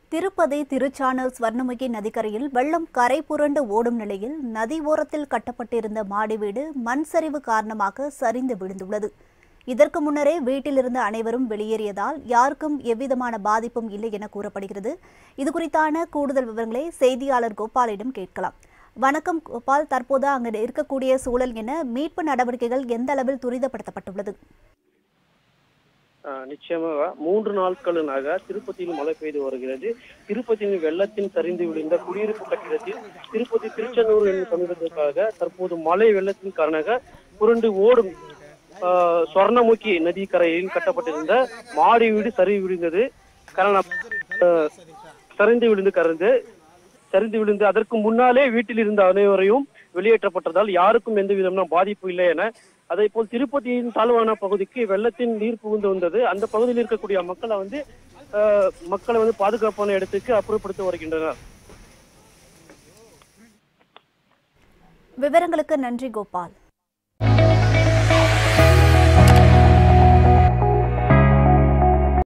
திருப்பதி திருச்சானல் ஸ்வர்ணமுகி நதிக்கரையில் வெள்ளம் கரை புரண்டு ஓடும் நிலையில் நதி ஓரத்தில் கட்டப்பட்டிருந்த மாடி வீடு மண் சரிவு காரணமாக சரிந்து விழுந்துள்ளது இதற்கு முன்னரே வீட்டிலிருந்த அனைவரும் வெளியேறியதால் யாருக்கும் எவ்விதமான பாதிப்பும் இல்லை என கூறப்படுகிறது இது குறித்தான கூடுதல் விவரங்களை செய்தியாளர் கோபாலிடம் கேட்கலாம் வணக்கம் கோபால் தற்போது அங்கு இருக்கக்கூடிய சூழல் என மீட்பு நடவடிக்கைகள் எந்த அளவில் துரிதப்படுத்தப்பட்டுள்ளது ஆஹ் நிச்சயமாக மூன்று நாட்களினாக திருப்பதியில் மழை பெய்து வருகிறது திருப்பதியில் வெள்ளத்தின் சரிந்து விழுந்த குடியிருப்பு கட்டிடத்தில் திருப்பதி திருச்செந்தூர் என்று சமீபத்திற்காக தற்போது மழை வெள்ளத்தின் காரணமாக புரண்டு ஓடும் ஆஹ் சொர்ணமுகி நதி கரையில் கட்டப்பட்டிருந்த மாடி வீடு சரிவு விழுந்தது காரணம் ஆஹ் சரிந்து விழுந்து கறந்து சரிந்து விழுந்து அதற்கு முன்னாலே வீட்டில் இருந்த அனைவரையும் வெளியேற்றப்பட்டதால் யாருக்கும் எந்த விதமான பாதிப்பு இல்லை என அதே போல் திருப்பதியின் தாழ்வான பகுதிக்கு வெள்ளத்தின் நீர் புகுந்து வந்தது அந்த பகுதியில் இருக்கக்கூடிய மக்களை வந்து ஆஹ், மக்களை வந்து பாதுகாப்பான இடத்துக்கு அப்புறப்படுத்தி வருகின்றனர் விவரங்களுக்கு நன்றி கோபால்